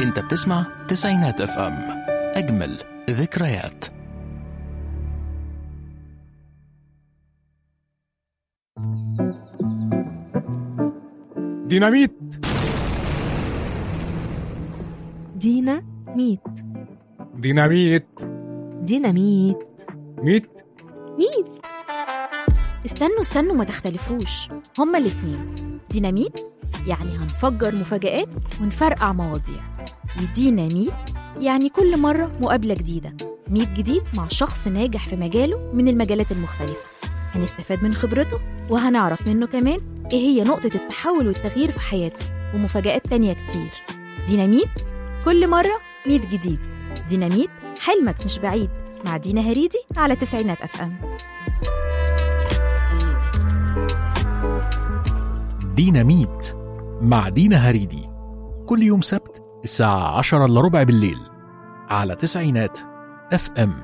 انت بتسمع تسعينات اف ام اجمل ذكريات ديناميت دينا ميت ديناميت ديناميت ميت ميت استنوا استنوا ما تختلفوش هما الاتنين ديناميت يعني هنفجر مفاجآت ونفرقع مواضيع وديناميت يعني كل مرة مقابلة جديدة ميت جديد مع شخص ناجح في مجاله من المجالات المختلفة هنستفاد من خبرته وهنعرف منه كمان ايه هي نقطة التحول والتغيير في حياته ومفاجآت تانية كتير ديناميت كل مرة ميت جديد ديناميت حلمك مش بعيد مع دينا هريدي على تسعينات اف ام ديناميت مع دينا هريدي كل يوم سبت الساعة عشرة إلا ربع بالليل على تسعينات اف ام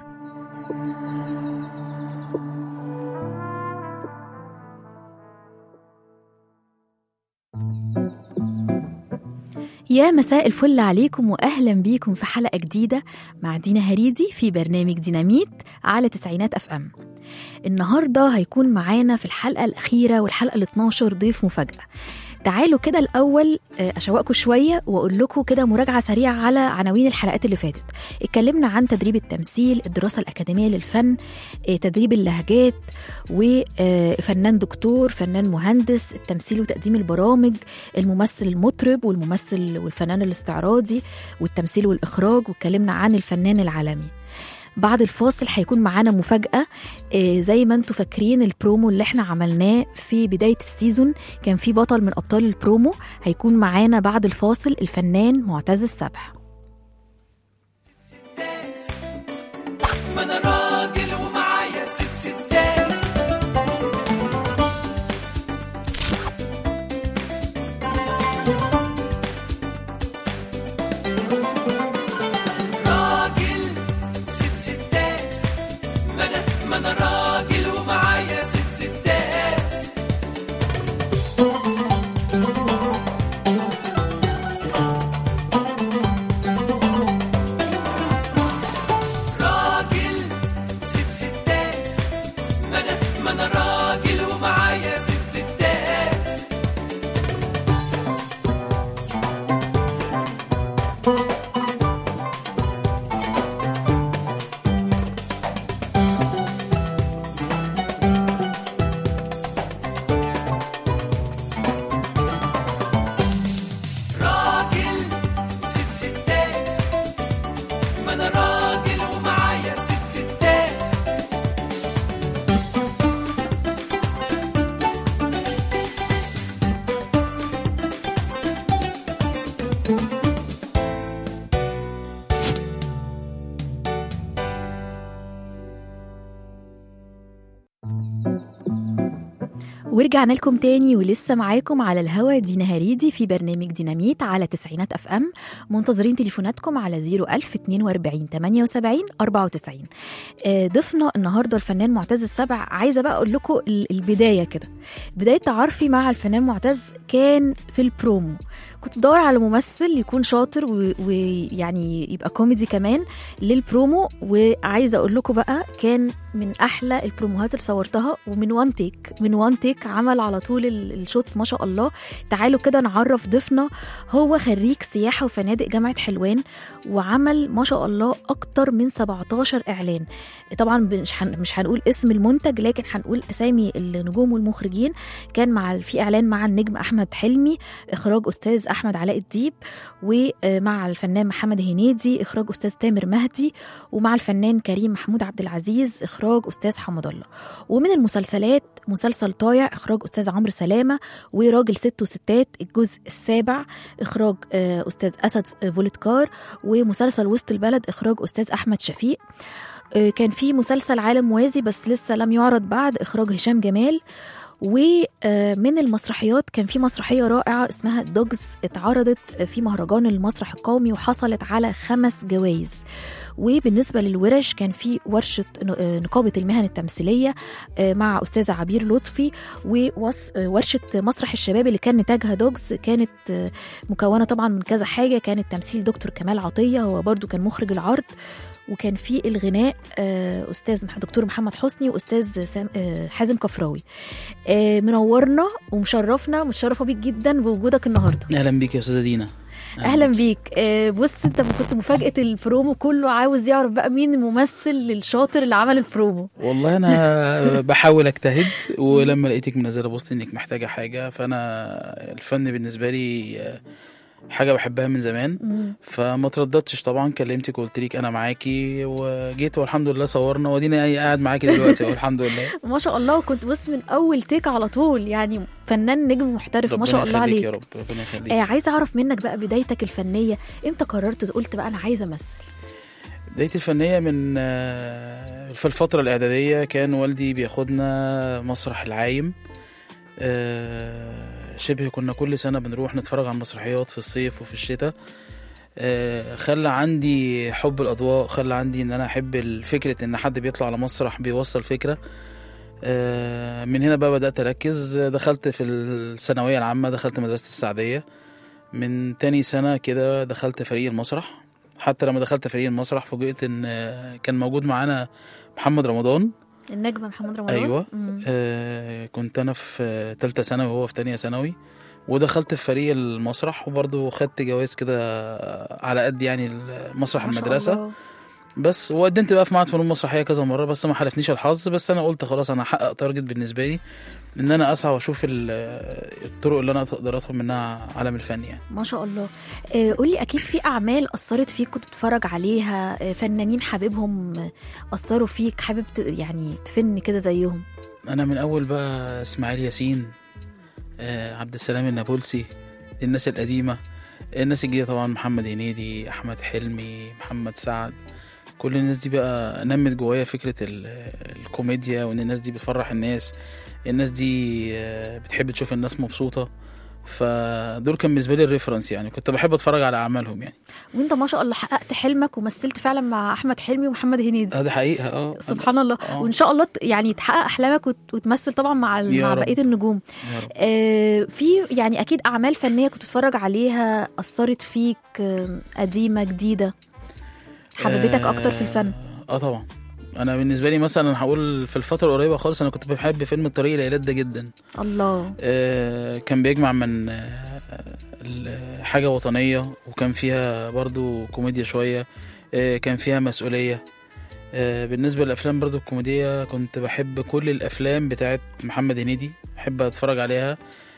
يا مساء الفل عليكم واهلا بيكم في حلقه جديده مع دينا هريدي في برنامج ديناميت على تسعينات اف ام النهارده هيكون معانا في الحلقه الاخيره والحلقه ال 12 ضيف مفاجاه تعالوا كده الاول آه، اشوقكم شويه واقول لكم كده مراجعه سريعه على عناوين الحلقات اللي فاتت اتكلمنا عن تدريب التمثيل الدراسه الاكاديميه للفن آه، تدريب اللهجات وفنان دكتور فنان مهندس التمثيل وتقديم البرامج الممثل المطرب والممثل والفنان الاستعراضي والتمثيل والإخراج واتكلمنا عن الفنان العالمي بعد الفاصل هيكون معانا مفاجأة آه، زي ما انتوا فاكرين البرومو اللي احنا عملناه في بداية السيزون كان في بطل من أبطال البرومو هيكون معانا بعد الفاصل الفنان معتز السبح ما انا راجل ومعايا ست ستات راجل ست ستات ما انا ما انا راجل ومعايا ست ستات راجل ست ستات ما انا ما انا راجل ومعايا ست ستات راجل ست ستات ما انا راجل ومعايا ست ستات ورجعنا لكم تاني ولسه معاكم على الهوا دينا هريدي في برنامج ديناميت على تسعينات اف ام منتظرين تليفوناتكم على 01000 42 78 94 آه، ضيفنا النهارده الفنان معتز السبع عايزه بقى اقول لكم ال- البدايه كده بدايه تعارفي مع الفنان معتز كان في البرومو كنت بدور على ممثل يكون شاطر و- ويعني يبقى كوميدي كمان للبرومو وعايزه اقول لكم بقى كان من احلى البروموهات اللي صورتها ومن وان تيك من وان تيك عمل على طول ال- الشوت ما شاء الله تعالوا كده نعرف ضيفنا هو خريج سياحه وفنادق جامعه حلوان وعمل ما شاء الله اكتر من 17 اعلان طبعا مش هن- مش هنقول اسم المنتج لكن هنقول اسامي النجوم والمخرجين كان مع في اعلان مع النجم احمد حلمي اخراج استاذ احمد علاء الديب ومع الفنان محمد هنيدي اخراج استاذ تامر مهدي ومع الفنان كريم محمود عبد العزيز اخراج استاذ حمد الله ومن المسلسلات مسلسل طايع اخراج استاذ عمرو سلامه وراجل ست وستات الجزء السابع اخراج آه، استاذ اسد فولتكار ومسلسل وسط البلد اخراج استاذ احمد شفيق آه، كان في مسلسل عالم موازي بس لسه لم يعرض بعد اخراج هشام جمال ومن المسرحيات كان في مسرحية رائعة اسمها دوجز اتعرضت في مهرجان المسرح القومي وحصلت على خمس جوائز وبالنسبة للورش كان في ورشة ن- نقابة المهن التمثيلية آه، مع أستاذة عبير لطفي وورشة مسرح الشباب اللي كان نتاجها دوجز كانت آه، مكونة طبعا من كذا حاجة كانت تمثيل دكتور كمال عطية هو برضو كان مخرج العرض وكان في الغناء آه، أستاذ مح- دكتور محمد حسني وأستاذ سام- آه، حازم كفراوي آه، منورنا ومشرفنا متشرفة بيك جدا بوجودك النهاردة اهلا بيك يا استاذه دينا اهلا بيك آه، بص انت كنت مفاجاه البرومو كله عاوز يعرف بقى مين الممثل الشاطر اللي عمل البرومو والله انا بحاول اجتهد ولما لقيتك منزله بوست انك محتاجه حاجه فانا الفن بالنسبه لي حاجه بحبها من زمان مم. فما ترددتش طبعا كلمتك وقلت لك انا معاكي وجيت والحمد لله صورنا واديني قاعد معاكي دلوقتي أهو الحمد لله ما شاء الله وكنت بص من اول تيك على طول يعني فنان نجم محترف ما شاء ربنا الله يخليك عليك يا رب ربنا يخليك آه عايزه اعرف منك بقى بدايتك الفنيه امتى قررت قلت بقى انا عايزه امثل بدايتي الفنية من آه، في الفترة الإعدادية كان والدي بياخدنا مسرح العايم آه، شبه كنا كل سنة بنروح نتفرج على المسرحيات في الصيف وفي الشتاء آه، خلى عندي حب الأضواء خلى عندي إن أنا أحب فكرة إن حد بيطلع على مسرح بيوصل فكرة آه، من هنا بقى بدأت أركز دخلت في الثانوية العامة دخلت مدرسة السعدية من تاني سنة كده دخلت فريق المسرح حتى لما دخلت فريق المسرح فوجئت ان آه، كان موجود معانا محمد رمضان النجم محمد رمضان أيوة. مم. آه كنت انا في آه، تالتة ثانوي وهو في تانية ثانوي ودخلت في فريق المسرح وبرضه خدت جوائز كده آه، على قد يعني مسرح ما شاء المدرسة الله. بس وقدمت بقى في معهد فنون مسرحية كذا مرة بس ما حالفنيش الحظ بس انا قلت خلاص انا هحقق تارجت بالنسبة لي ان انا اسعى واشوف ال- آه، الطرق اللي انا اقدر ادخل منها عالم الفن يعني ما شاء الله آه، قولي اكيد في اعمال اثرت فيك كنت بتتفرج عليها آه، فنانين حبيبهم آه، اثروا فيك حابب ت- يعني تفن كده زيهم انا من اول بقى اسماعيل ياسين آه عبد السلام النابلسي الناس القديمه الناس الجديده طبعا محمد هنيدي احمد حلمي محمد سعد كل الناس دي بقى نمت جوايا فكره ال- الكوميديا وان الناس دي بتفرح الناس الناس دي آه، بتحب تشوف الناس مبسوطه فدول كان بالنسبه لي الريفرنس يعني كنت بحب اتفرج على اعمالهم يعني وانت ما شاء الله حققت حلمك ومثلت فعلا مع احمد حلمي ومحمد هنيدي اه دي حقيقه اه سبحان الله آه. وان شاء الله ت- يعني تحقق احلامك وت- وتمثل طبعا مع ال- يا مع رب. بقيه النجوم يا رب. آه، في يعني اكيد اعمال فنيه كنت بتتفرج عليها اثرت فيك آه، قديمه جديده حببتك اكتر في الفن اه طبعا انا بالنسبه لي مثلا هقول في الفتره القريبه خالص انا كنت بحب فيلم الطريق الى ده جدا الله آه كان بيجمع من آه ال- حاجه وطنيه وكان فيها برضو كوميديا شويه آه كان فيها مسؤوليه آه بالنسبه للافلام برضو الكوميديه كنت بحب كل الافلام بتاعت محمد هنيدي بحب اتفرج عليها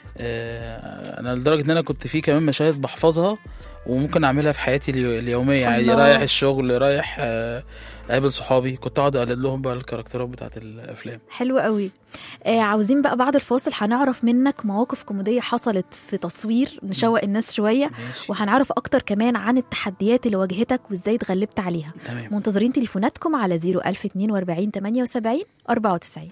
آه انا لدرجه ان انا كنت في كمان مشاهد بحفظها وممكن اعملها في حياتي اليو- اليوميه عادي الله. رايح الشغل رايح آه اقابل صحابي كنت اقعد اقلد لهم بقى الكاركترات بتاعت الافلام حلو قوي آه عاوزين بقى بعد الفاصل هنعرف منك مواقف كوميديه حصلت في تصوير نشوق الناس شويه ماشي وهنعرف اكتر كمان عن التحديات اللي واجهتك وازاي اتغلبت عليها تمام منتظرين تليفوناتكم على 01042 78 94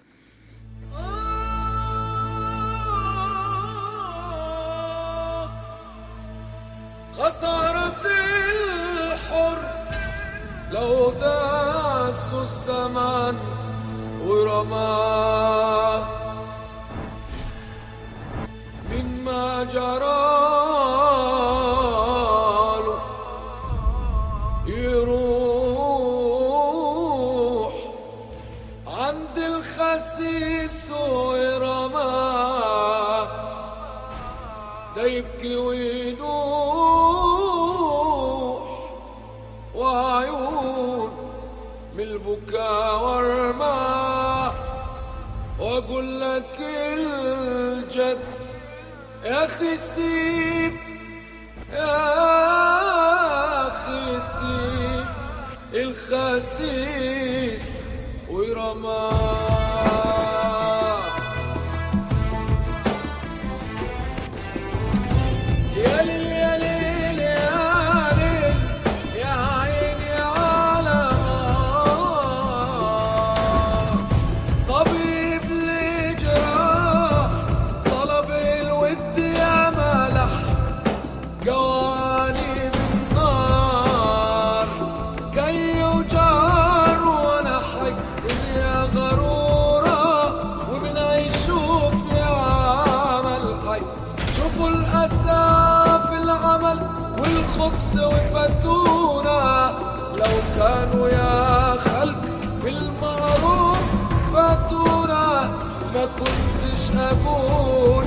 خسارة الحر لو داسوا الزمن ورماه مما جراله يروح عند الخسيس ويرماه ده يبكي وينوح وعيون من البكاء ورماه واقول لك الجد يا اخي سيب يا اخي سيب الخسيس ورماه يا ليل يا ليل يا ليل يا عيني على نار طبيب الجراح والأسى في العمل والخبز وفتونا لو كانوا يا خلق بالمعروف فاتونا ما كنتش أقول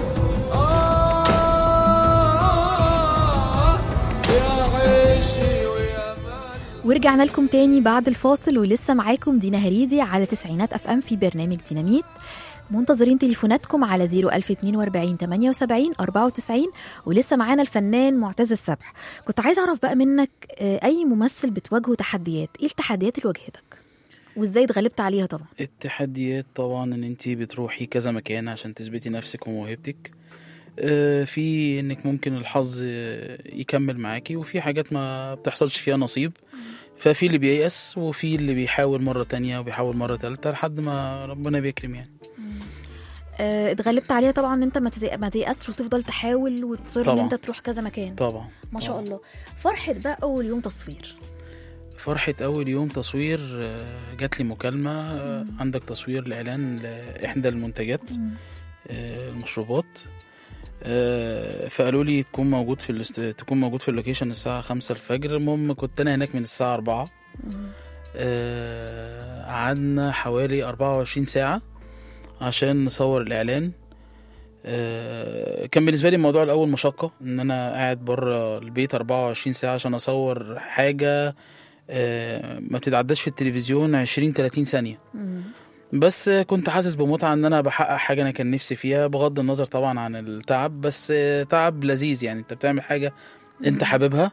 آه يا عيشي ويا مالي ورجعنا لكم تاني بعد الفاصل ولسه معاكم دينا هريدي على تسعينات اف ام في برنامج ديناميت منتظرين تليفوناتكم على 01042 78 94 ولسه معانا الفنان معتز السبح كنت عايز اعرف بقى منك آه، اي ممثل بتواجهه تحديات ايه التحديات اللي واجهتك وازاي اتغلبت عليها طبعا التحديات طبعا ان انت بتروحي كذا مكان عشان تثبتي نفسك وموهبتك آه، في انك ممكن الحظ آه، يكمل معاكي وفي حاجات ما بتحصلش فيها نصيب ففي اللي بييأس وفي اللي بيحاول مرة تانية وبيحاول مرة تالتة لحد ما ربنا بيكرم يعني آه، اتغلبت عليها طبعا ان انت ما تزي- ما تيأسش وتفضل تحاول وتصر ان طبعا. انت تروح كذا مكان طبعا ما شاء طبعا. الله فرحة بقى اول يوم تصوير فرحة أول يوم تصوير آه، جات لي مكالمة آه، عندك تصوير لإعلان لإحدى المنتجات آه، المشروبات آه، فقالوا لي تكون موجود في الاست... تكون موجود في اللوكيشن الساعة خمسة الفجر المهم كنت أنا هناك من الساعة أربعة آه، قعدنا حوالي أربعة وعشرين ساعة عشان نصور الإعلان آه، كان بالنسبة لي الموضوع الأول مشقة إن أنا قاعد بره البيت 24 ساعة عشان أصور حاجة آه، ما بتتعداش في التلفزيون 20 30 ثانية بس كنت حاسس بمتعة ان انا بحقق حاجة انا كان نفسي فيها بغض النظر طبعا عن التعب بس تعب لذيذ يعني انت بتعمل حاجة انت حاببها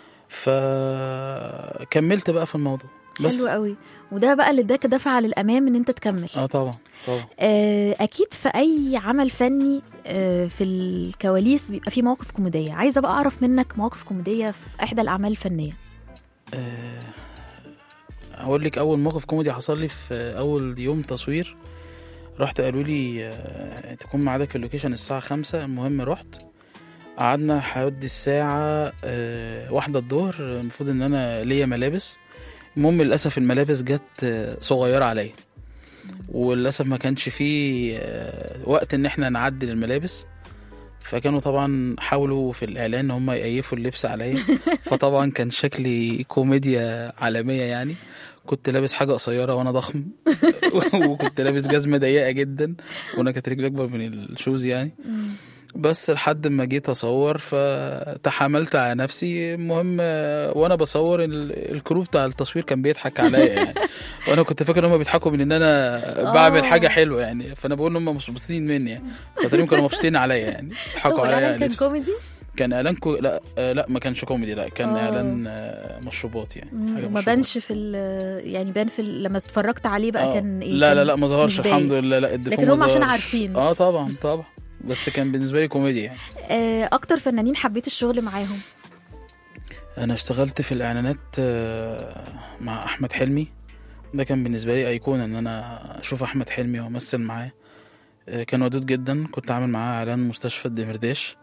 فكملت بقى في الموضوع بس حلو قوي وده بقى اللي اداك دفعة للامام ان انت تكمل اه طبعا طبعا آه، اكيد في اي عمل فني آه، في الكواليس بيبقى في مواقف كوميديه عايزه بقى اعرف منك مواقف كوميديه في احدى الاعمال الفنيه آه، هقول لك اول موقف كوميدي حصل لي في اول يوم تصوير رحت قالوا لي آه، تكون ميعادك في اللوكيشن الساعة خمسة المهم رحت قعدنا حوالي الساعة آه، واحدة الظهر المفروض ان انا ليا ملابس المهم للأسف الملابس جت آه، صغيرة عليا وللأسف ما كانش فيه آه، وقت ان احنا نعدل الملابس فكانوا طبعا حاولوا في الاعلان ان هم يقيفوا اللبس عليا فطبعا كان شكلي كوميديا عالميه يعني كنت لابس حاجه قصيره وانا ضخم وكنت لابس جزمه ضيقه جدا وانا كانت رجلي اكبر من الشوز يعني بس لحد ما جيت اصور فتحملت على نفسي المهم آه، وانا بصور ال- الكرو بتاع التصوير كان بيضحك عليا يعني وانا كنت فاكر ان هم بيضحكوا من ان انا بعمل آه. حاجه حلوه يعني فانا بقول ان هم مش مبسوطين مني يعني فتقريبا كانوا مبسوطين عليا يعني طب بيضحكوا عليا الاعلان كان لبس. كوميدي كان اعلان كو... لا آه لا ما كانش كوميدي لا كان آه. اعلان آه مشروبات يعني حاجه ما مشروبات. بانش في ال- يعني بان في ال- لما اتفرجت عليه بقى آه. كان ايه لا كان لا لا ما ظهرش مش باين. الحمد لله لا الدفون لكن ما هم عشان ظهرش. عارفين. اه طبعا طبعا بس كان بالنسبه لي كوميديا يعني آه، اكتر فنانين حبيت الشغل معاهم انا اشتغلت في الاعلانات آه، مع احمد حلمي ده كان بالنسبه لي ايقونه ان انا اشوف احمد حلمي وامثل معاه آه، كان ودود جدا كنت عامل معاه اعلان مستشفى الدمرداش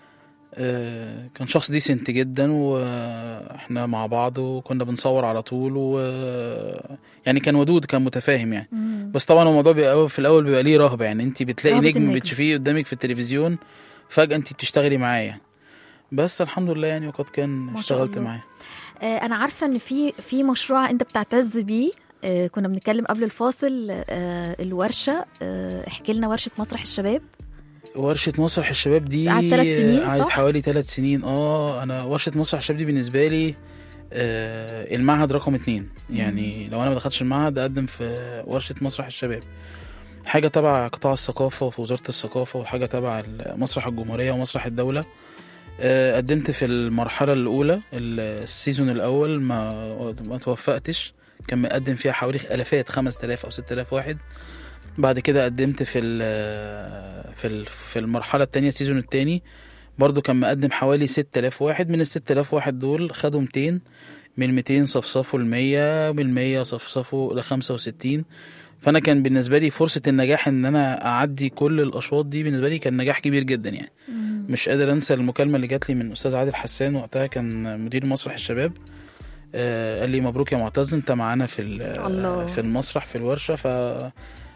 آه، كان شخص ديسنت جدا واحنا مع بعض وكنا بنصور على طول و يعني كان ودود كان متفاهم يعني بس طبعا الموضوع بيبقى في الاول بيبقى ليه رهبه يعني انت بتلاقي رهبة نجم النجم. بتشوفيه قدامك في التلفزيون فجاه انت بتشتغلي معاه يعني بس الحمد لله يعني وقد كان ما شاء اشتغلت الله. معاه آه، انا عارفه ان في في مشروع انت بتعتز بيه آه، كنا بنتكلم قبل الفاصل آه، الورشه آه، احكي لنا ورشه مسرح الشباب ورشة مسرح الشباب دي قعدت ثلاث سنين، قعدت صح؟ حوالي ثلاث سنين اه انا ورشة مسرح الشباب دي بالنسبة لي آه المعهد رقم اتنين يعني لو انا ما دخلتش المعهد اقدم في ورشة مسرح الشباب حاجة تبع قطاع الثقافة وفي وزارة الثقافة وحاجة تبع مسرح الجمهورية ومسرح الدولة آه، قدمت في المرحلة الأولى السيزون الأول ما ما توفقتش كان مقدم فيها حوالي آلافات خمس تلاف أو ست تلاف واحد بعد كده قدمت في ال في ال في المرحلة التانية السيزون التاني برضو كان مقدم حوالي ست تلاف واحد من الست تلاف واحد دول خدوا 200 من 200 صفصفوا المية من المية صفصفوا لخمسة وستين فأنا كان بالنسبة لي فرصة النجاح إن أنا أعدي كل الأشواط دي بالنسبة لي كان نجاح كبير جدا يعني مش قادر انسى المكالمه اللي جات لي من استاذ عادل حسان وقتها كان مدير مسرح الشباب آه قال لي مبروك يا معتز انت معانا في ال- الله. في المسرح في الورشه ف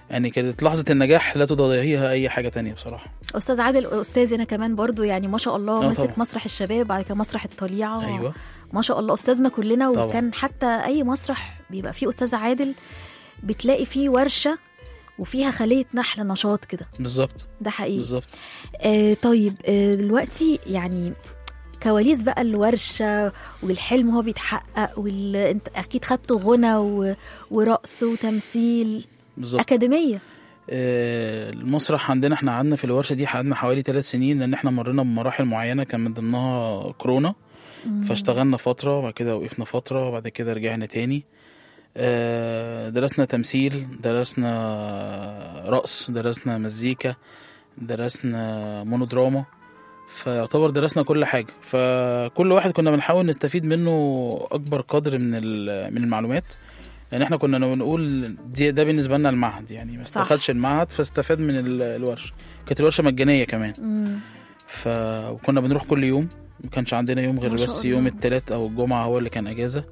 يعني كانت لحظه النجاح لا تضاهيها اي حاجه تانية بصراحه استاذ عادل استاذي انا كمان برضو يعني ما شاء الله آه مسك طبعا. مسرح الشباب بعد كده مسرح الطليعه ايوه ما شاء الله استاذنا كلنا طبعا. وكان حتى اي مسرح بيبقى فيه استاذ عادل بتلاقي فيه ورشه وفيها خليه نحل نشاط كده بالظبط ده حقيقي بالظبط آه طيب آه دلوقتي يعني كواليس بقى الورشه والحلم هو بيتحقق وال... انت اكيد خدته غنى و... ورقص وتمثيل بالظبط اكاديميه آه، المسرح عندنا احنا قعدنا في الورشه دي قعدنا حوالي ثلاث سنين لان احنا مرينا بمراحل معينه كان من ضمنها كورونا فاشتغلنا فتره وبعد كده وقفنا فتره وبعد كده رجعنا تاني آه، درسنا تمثيل درسنا رقص درسنا مزيكا درسنا مونودراما فيعتبر درسنا كل حاجه فكل واحد كنا بنحاول نستفيد منه اكبر قدر من ال- من المعلومات لان احنا كنا بنقول دي ده بالنسبه لنا المعهد يعني ما صح. استخدش المعهد فاستفاد من ال- الورشه كانت الورشه مجانيه كمان مم. ف وكنا بنروح كل يوم ما كانش عندنا يوم غير ما شاء بس الله. يوم التلات او الجمعه هو اللي كان اجازه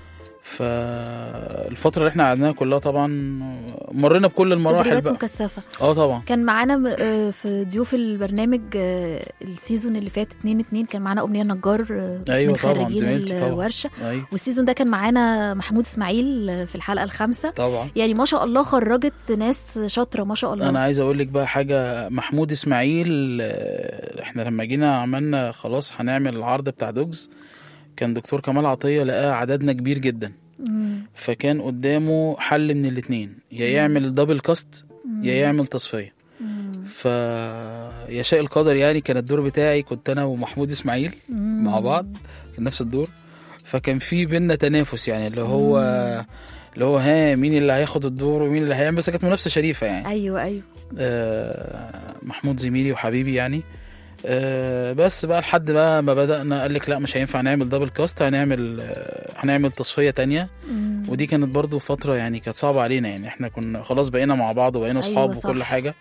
فالفتره اللي احنا قعدناها كلها طبعا مرينا بكل المراحل تدريبات بقى مكثفه اه طبعا كان معانا م- آه، في ضيوف البرنامج آه، السيزون اللي فات 2 2 كان معانا امنيه النجار آه، أيوة من طبعاً، خريجين زميلتي طبعاً. الورشه ايوه والسيزون ده كان معانا محمود اسماعيل آه، في الحلقه الخامسه طبعا يعني ما شاء الله خرجت ناس شاطره ما شاء الله انا عايز اقول لك بقى حاجه محمود اسماعيل آه، احنا لما جينا عملنا خلاص هنعمل العرض بتاع دوجز كان دكتور كمال عطيه لقى عددنا كبير جدا مم. فكان قدامه حل من الاتنين يا يعمل دبل كاست يا يعمل تصفيه مم. ف يشاء القدر يعني كان الدور بتاعي كنت انا ومحمود اسماعيل مم. مع بعض كان نفس الدور فكان في بينا تنافس يعني اللي هو اللي هو ها مين اللي هياخد الدور ومين اللي هيعمل بس كانت منافسه شريفه يعني ايوه ايوه آه، محمود زميلي وحبيبي يعني آه، بس بقى لحد بقى ما بدأنا قال لك لا مش هينفع نعمل دبل كاست هنعمل آه، هنعمل تصفية تانية مم. ودي كانت برضو فترة يعني كانت صعبة علينا يعني احنا كنا خلاص بقينا مع بعض وبقينا أيوة اصحاب صح. وكل حاجة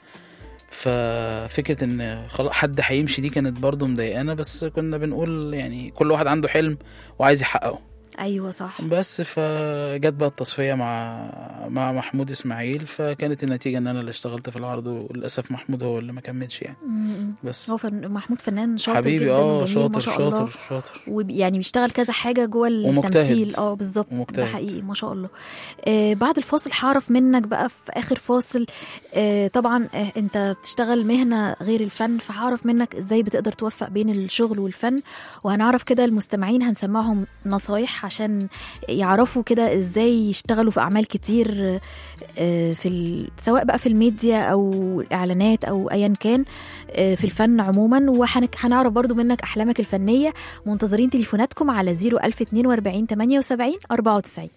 ففكرة ان خلاص حد هيمشي دي كانت برضو مضايقانا بس كنا بنقول يعني كل واحد عنده حلم وعايز يحققه ايوه صح بس فجت بقى التصفية مع مع محمود اسماعيل فكانت النتيجة ان انا اللي اشتغلت في العرض وللاسف محمود هو اللي ما كملش يعني مم. بس هو فن... محمود فنان شاطر حبيبي جدا اه وجميل شاطر ما شاء الله شاطر شاطر ويعني بيشتغل كذا حاجه جوه ومجتهد. التمثيل اه بالظبط ده ومجتهد. حقيقي ما شاء الله آه بعد الفاصل هعرف منك بقى في اخر فاصل آه طبعا آه انت بتشتغل مهنه غير الفن فهعرف منك ازاي بتقدر توفق بين الشغل والفن وهنعرف كده المستمعين هنسمعهم نصايح عشان يعرفوا كده ازاي يشتغلوا في اعمال كتير آه في ال... سواء بقى في الميديا او الاعلانات او ايا كان آه في الفن عموما وهنعرف برضو منك احلامك الفنيه منتظرين تليفوناتكم على 01042 78 94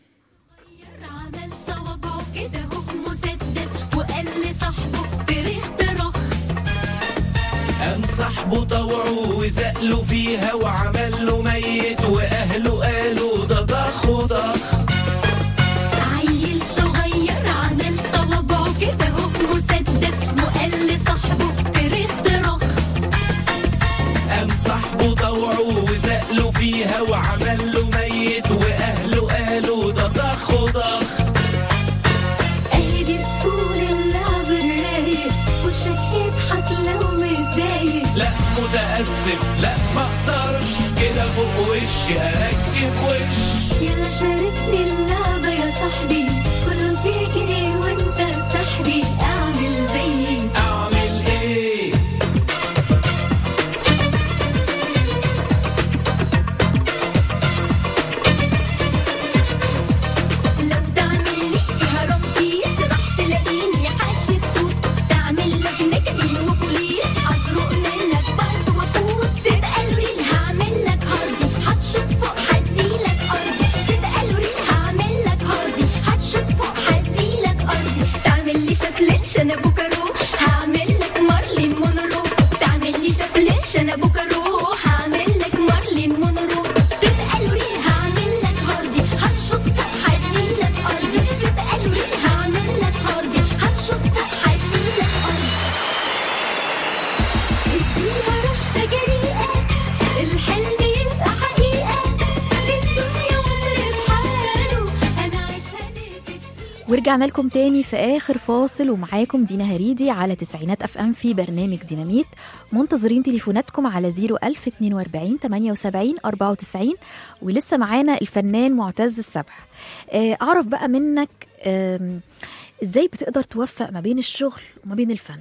عمل صوابعه كده هو مسدس وقال لصاحبه بريخ طرخ قام صاحبه طوعه وزقله فيها وعمل له ميت واهله قالوا ده ضخ وضخ عيل صغير عمل صوابعه كده هو مسدس وقال لصاحبه بريخ طرخ قام صاحبه طوعه وزقله فيها وعمل له ميت واهله قالوا ده ضخ وضخ اهدي اصول اللعب الرايق وشك يضحك لو متضايق لا متأسف لا ما اقدرش كده فوق وشي اركب وش يلا شاركني اللعبة يا صاحبي كله بيجري وانت بتحبي اعمل زيي اعمل ايه لو تعمل لي فيها رمسيس راح تلاقيني حاتشة صوت تعمل لك نجم وبوليس ازرق منك برضه وافوت تبقى الريل هعمل لك هاردي هتشوف فوق هديلك ارضي تبقى الريل هعمل لك هاردي هتشوف ورجعنا لكم تاني في آخر فاصل ومعاكم دينا هريدي على تسعينات أف أم في برنامج ديناميت منتظرين تليفوناتكم على 01042 78 94 ولسه معانا الفنان معتز السبح آه، أعرف بقى منك آم، إزاي بتقدر توفق ما بين الشغل وما بين الفن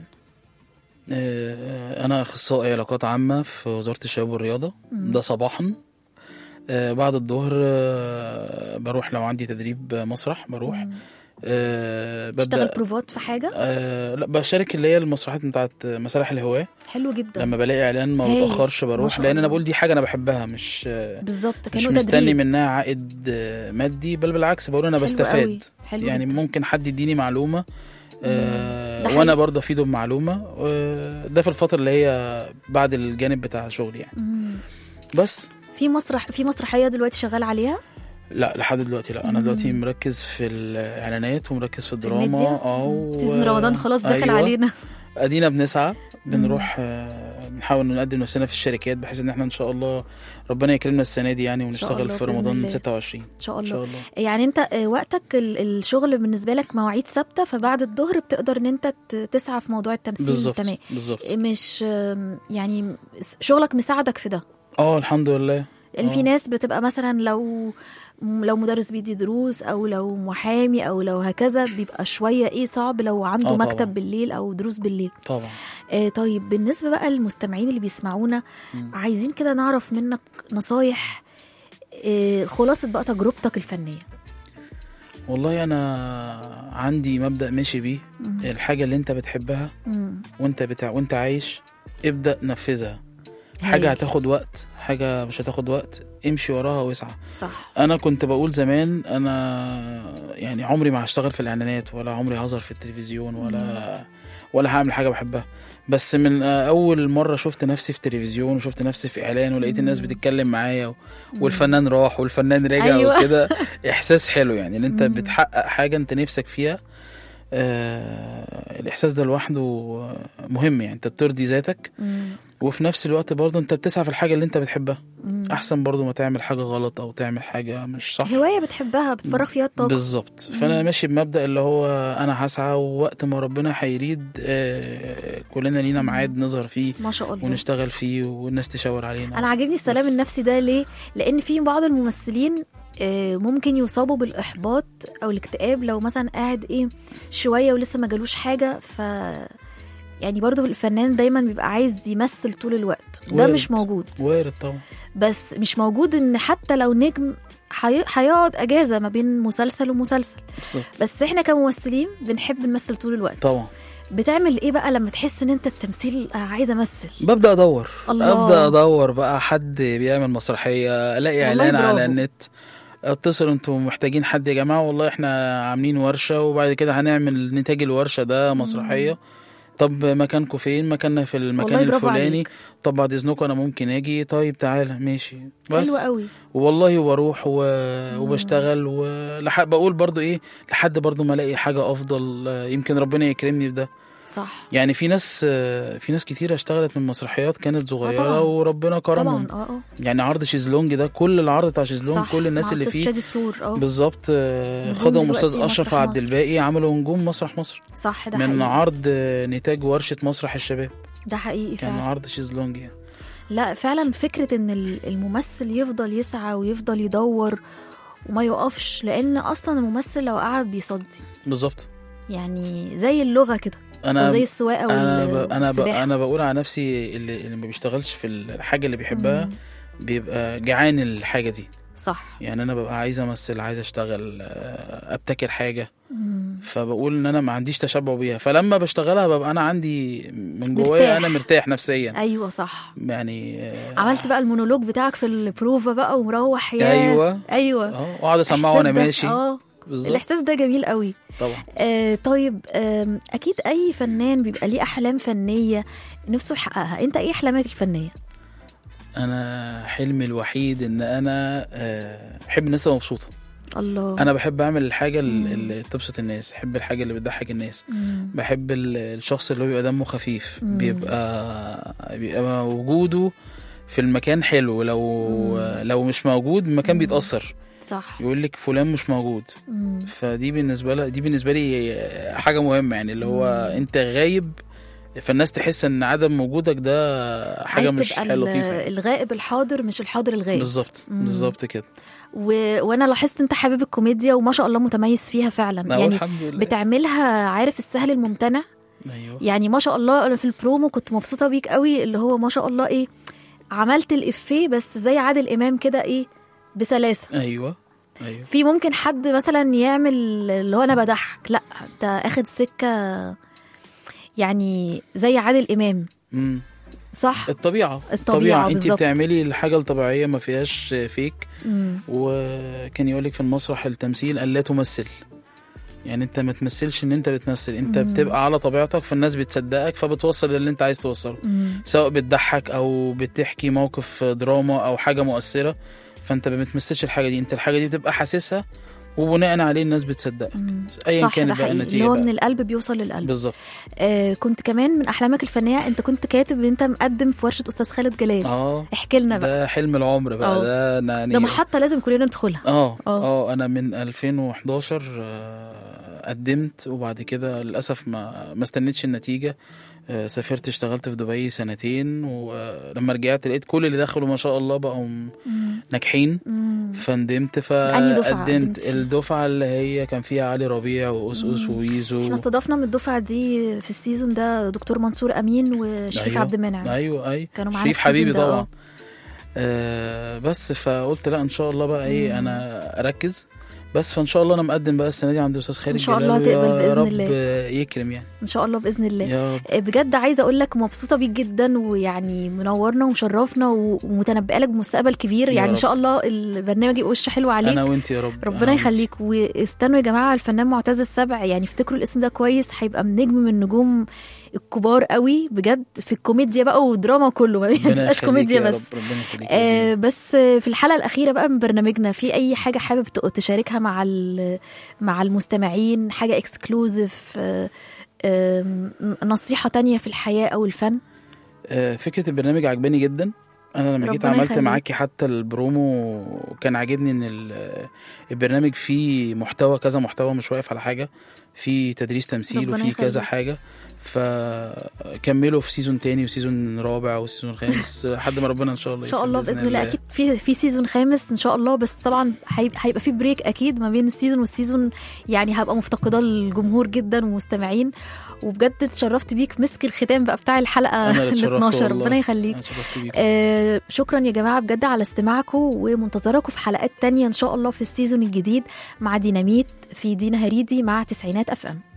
آه، انا اخصائي علاقات عامه في وزاره الشباب والرياضه ده صباحا آه، بعد الظهر آه، بروح لو عندي تدريب مسرح بروح آه، تشتغل ببدا بروفات في حاجة آه لا بشارك اللي هي المسرحيات بتاعت مسارح الهواه حلو جدا لما بلاقي اعلان ما هايل. بتاخرش ما بروح شاء لان انا الله. بقول دي حاجه انا بحبها مش آه، بالظبط مش كانوا مستني تدريب منها عائد آه، مادي بل بالعكس بقول انا حلو بستفاد قوي. حلو يعني جدا. ممكن حد يديني معلومه آه ده وانا حقيقي. برضه افيده بمعلومه آه ده في الفتره اللي هي بعد الجانب بتاع شغلي يعني مم. بس في مسرح في مسرحية دلوقتي شغال عليها لا لحد دلوقتي لا انا مم. دلوقتي مركز في الاعلانات ومركز في في الدراما الميديا اه و- سيزون رمضان خلاص داخل أيوة. علينا ادينا بنسعى بنروح آه، بنحاول نقدم نفسنا في الشركات بحيث ان احنا ان شاء الله ربنا يكرمنا السنه دي يعني شاء ونشتغل الله في بإذن رمضان الله. 26 ان شاء ان الله شاء الله يعني انت آه، وقتك ال- الشغل بالنسبه لك مواعيد ثابته فبعد الظهر بتقدر ان انت ت- تسعى في موضوع التمثيل بالظبط تمام بالظبط مش آم، يعني س- شغلك مساعدك في ده اه الحمد لله لان في آه. ناس بتبقى مثلا لو لو مدرس بيدي دروس او لو محامي او لو هكذا بيبقى شويه ايه صعب لو عنده آه، طبعاً. مكتب بالليل او دروس بالليل طبعا آه طيب بالنسبه بقى للمستمعين اللي بيسمعونا مم. عايزين كده نعرف منك نصايح آه خلاصه بقى تجربتك الفنيه والله انا عندي مبدأ ماشي بيه مم. الحاجة اللي انت بتحبها مم. وانت بتاع وانت عايش ابدأ نفذها حاجة هايل. هتاخد وقت حاجة مش هتاخد وقت امشي وراها واسعى صح انا كنت بقول زمان انا يعني عمري ما هشتغل في الاعلانات ولا عمري هظهر في التلفزيون ولا ولا هعمل حاجة بحبها بس من اول مرة شفت نفسي في تلفزيون وشفت نفسي في اعلان ولقيت الناس بتتكلم معايا و- والفنان راح والفنان رجع أيوة. وكده احساس حلو يعني ان انت مم. بتحقق حاجة انت نفسك فيها آه الاحساس ده لوحده مهم يعني انت بترضي ذاتك مم. وفي نفس الوقت برضه انت بتسعى في الحاجة اللي انت بتحبها مم. احسن برضه ما تعمل حاجة غلط او تعمل حاجة مش صح هوايه بتحبها بتفرغ فيها الطاقه بالظبط فانا ماشي بمبدا اللي هو انا هسعى ووقت ما ربنا هيريد آه، كلنا لينا ميعاد نظهر فيه ما شاء الله ونشتغل فيه والناس تشاور علينا انا عاجبني السلام بس. النفسي ده ليه لان في بعض الممثلين آه، ممكن يصابوا بالاحباط او الاكتئاب لو مثلا قاعد ايه شويه ولسه ما جالوش حاجه ف يعني برضو الفنان دايما بيبقى عايز يمثل طول الوقت ده وارد. مش موجود وارد طبعا بس مش موجود ان حتى لو نجم هي- هيقعد اجازه ما بين مسلسل ومسلسل بالظبط بس احنا كممثلين بنحب نمثل طول الوقت طبعا بتعمل ايه بقى لما تحس ان انت التمثيل انا عايزه امثل ببدا ادور الله. ابدا ادور بقى حد بيعمل مسرحيه الاقي والله اعلان على برافو. النت اتصل انتوا محتاجين حد يا جماعه والله احنا عاملين ورشه وبعد كده هنعمل نتاج الورشه ده مسرحيه طب مكانكم فين مكاننا في المكان والله برافو الفلاني عليك. طب بعد اذنكم انا ممكن اجي طيب تعالى ماشي بس حلو قوي والله وبروح و... وبشتغل ولحد بقول برضو ايه لحد برضو ما الاقي حاجه افضل آه، يمكن ربنا يكرمني في ده صح يعني في ناس آه، في ناس كتير اشتغلت من مسرحيات كانت طبعاً. صغيره وربنا كرمهم طبعا اه اه يعني عرض شيزلونج ده كل العرض بتاع شيزلونج صح كل الناس مع اللي أستاذ فيه شادي سرور اه بالظبط آه، نجوم خدهم دلوقتي استاذ اشرف مسرح عبد مصر. الباقي عملوا نجوم مسرح مصر صح ده من حقيقي عرض آه، نتاج ورشه مسرح الشباب ده حقيقي كان فعلا عرض شيزلونج يعني لا فعلا فكرة ان ال- الممثل يفضل يسعى ويفضل يدور وما يقفش لان اصلا الممثل لو قعد بيصدي بالظبط يعني زي اللغة كده او انا زي السواقة انا ب... وال- انا ب... والسباحة انا بقول على نفسي اللي, اللي ما بيشتغلش في الحاجه اللي بيحبها مم. بيبقى جعان الحاجه دي صح يعني انا ببقى عايز امثل عايز اشتغل آه، ابتكر حاجه مم. فبقول ان انا ما عنديش تشبع بيها فلما بشتغلها ببقى انا عندي من مرتاح. جوايا انا مرتاح نفسيا ايوه صح يعني آه، عملت بقى المونولوج بتاعك في البروفا بقى ومروح يا ايوه ايوه اه واقعد اسمعه وانا الإحساس ده- ماشي اه بالظبط الاحساس ده جميل قوي طبعا آه طيب آم، اكيد اي فنان بيبقى ليه احلام فنيه نفسه يحققها انت ايه احلامك الفنيه انا حلمي الوحيد ان انا آه، بحب الناس تبقى مبسوطه الله انا بحب اعمل الحاجه مم. اللي اللي تبسط الناس بحب الحاجه اللي بتضحك الناس مم. بحب ال- الشخص اللي هو بيبقى دمه خفيف مم. بيبقى بيبقى وجوده في المكان حلو لو مم. لو مش موجود المكان مم. بيتأثر صح يقول لك فلان مش موجود مم. فدي بالنسبه لها دي بالنسبه لي حاجه مهمه يعني اللي هو مم. انت غايب فالناس تحس ان عدم وجودك ده حاجه عايز مش تبقى حلوه ال- لطيفه يعني. الغائب الحاضر مش الحاضر الغائب بالظبط مم. بالظبط كده و... وانا لاحظت انت حابب الكوميديا وما شاء الله متميز فيها فعلا أهو يعني الحمد لله بتعملها عارف السهل الممتنع ايوه يعني ما شاء الله انا في البرومو كنت مبسوطه بيك قوي اللي هو ما شاء الله ايه عملت الافيه بس زي عادل امام كده ايه بسلاسه ايوه ايوه في ممكن حد مثلا يعمل اللي هو انا بضحك لا انت اخد سكه يعني زي عادل امام مم. صح الطبيعه الطبيعة انت بالظبط. بتعملي الحاجه الطبيعيه ما فيهاش فيك مم. وكان يقول لك في المسرح التمثيل ان لا تمثل يعني انت ما تمثلش ان انت بتمثل انت مم. بتبقى على طبيعتك فالناس بتصدقك فبتوصل اللي انت عايز توصله مم. سواء بتضحك او بتحكي موقف دراما او حاجه مؤثره فانت ما بتمثلش الحاجه دي انت الحاجه دي بتبقى حاسسها وبناء عليه الناس بتصدقك مم. ايا صح كانت ده بقى حقيقي النتيجه اللي هو بقى. من القلب بيوصل للقلب بالظبط آه كنت كمان من احلامك الفنيه انت كنت كاتب ان انت مقدم في ورشه استاذ خالد جلال اه احكي لنا بقى ده حلم العمر بقى اه. ده انا يعني ده محطه لازم كلنا ندخلها اه اه. اه انا من 2011 آه، قدمت وبعد كده للاسف ما ما استنيتش النتيجه آه، سافرت اشتغلت في دبي سنتين ولما رجعت لقيت كل اللي دخلوا ما شاء الله بقوا ناجحين مم. فندمت أنهي دفعة فقدمت قدمت فيها؟ الدفعه اللي هي كان فيها علي ربيع وأسقس وويزو احنا استضفنا من الدفعه دي في السيزون ده دكتور منصور امين وشريف أيوه. عبد المنعم ايوه ايوه كانوا معانا شريف في السيزون حبيبي ده، طبعا اه. آه بس فقلت لا ان شاء الله بقى ايه مم. انا اركز بس فان شاء الله انا مقدم بقى السنه دي عند استاذ خالد إن شاء الله جلال، هتقبل يا بإذن رب الله. يكرم يعني ان شاء الله باذن الله يا رب آه، بجد عايزه اقول لك مبسوطه بيك جدا ويعني منورنا ومشرفنا و- ومتنبئه لك بمستقبل كبير يا يعني ان رب. شاء الله البرنامج يبقى وش حلو عليك انا وانت يا رب أنا ربنا وإنت. يخليك واستنوا يا جماعه الفنان معتز السبع يعني افتكروا الاسم ده كويس هيبقى من نجم من النجوم الكبار قوي بجد في الكوميديا بقى ودراما كله ما ربنا تبقاش يخليك كوميديا يا بس رب ربنا يخليك آه بس في الحلقه الاخيره بقى من برنامجنا في اي حاجه حابب ت- تشاركها مع ال- مع المستمعين حاجه اكسكلوزيف نصيحه تانية في الحياه او الفن آه فكره البرنامج عجباني جدا انا لما جيت ربنا عملت يخليك. معاكي حتى البرومو كان عاجبني ان ال- البرنامج فيه محتوى كذا محتوى مش واقف على حاجه في تدريس تمثيل ربنا وفي كذا يخليك. حاجه فكملوا في سيزون تاني وسيزون رابع وسيزون خامس لحد ما ربنا ان شاء الله ان شاء يكرم الله باذن الله اكيد في في سيزون خامس ان شاء الله بس طبعا هيبقى هيبقى في بريك اكيد ما بين السيزون والسيزون يعني هبقى مفتقده الجمهور جدا والمستمعين وبجد اتشرفت بيك مسك الختام بقى بتاع الحلقه أنا اللي ال اتشرفت 12 والله. ربنا يخليك أنا اتشرفت بيكم. آه شكرا يا جماعه بجد على استماعكم ومنتظركم في حلقات تانية ان شاء الله في السيزون الجديد مع ديناميت في دينا هريدي مع تسعينات اف ام